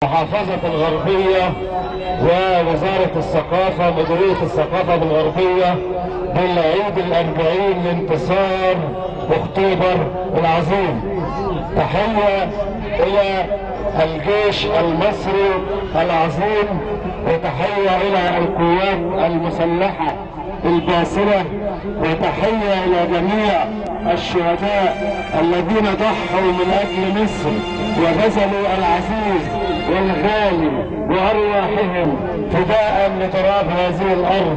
محافظة الغربية ووزارة الثقافة مديرية الثقافة بالغربية بالعيد الأربعين لانتصار أكتوبر العظيم تحية إلى الجيش المصري العظيم وتحية إلى القوات المسلحة الباسلة وتحية إلى جميع الشهداء الذين ضحوا من أجل مصر وبذلوا العزيز والغالي وأرواحهم فداء لتراب هذه الأرض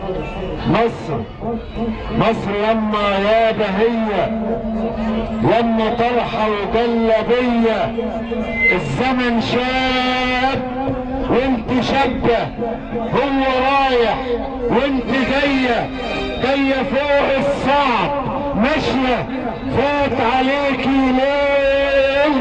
مصر مصر لما يا بهية لما طرحة وجلبية الزمن شاب وانت شابة هو رايح وانت جاية جاية فوق الصعب ماشية فات عليكي ليل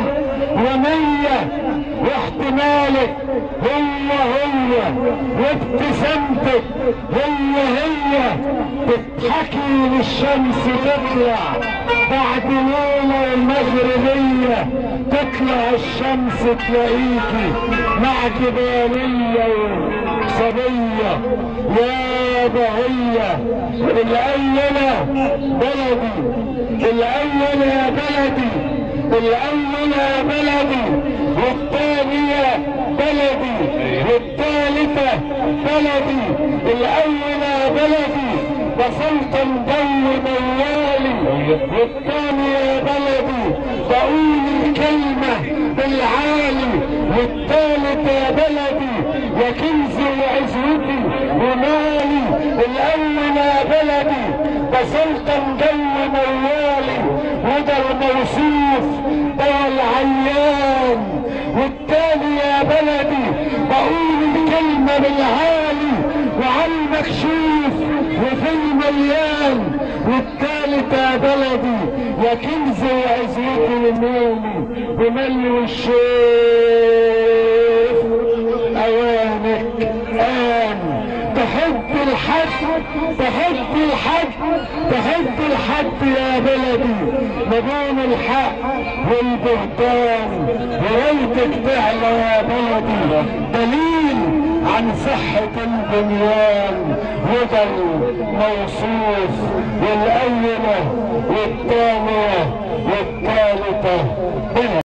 ومية واحتمالك هو هو وابتسامتك هي هي تضحكي للشمس تطلع بعد ليلة المغربية تطلع الشمس تلاقيكي مع جبالية وصبية يا بهية الأولى بلدي الأولى يا بلدي الأولى يا بلدي والثانية بلدي والثالثة بلدي الأولى بلدي وصلت مدور موالي والثانية بلدي بقول الكلمة بالعالي والثالثة بلدي وكنزي وعزوتي ومالي الأولى بلدي وصلت مدور موالي وده الموصوف ده العيان والتاني يا بلدي بقول الكلمة بالعالي وعلى المكشوف وفي المليان والتالت يا بلدي يا كنز وعزوتي ومالي وملي والشيف اوانك ان تحب الحد تحب الحد تحب الحد يا بلدي ما بين الحق والبهتان وريتك تعلى يا بلدي دليل عن صحة البنيان وده الموصوف والأولى والثانية والثالثة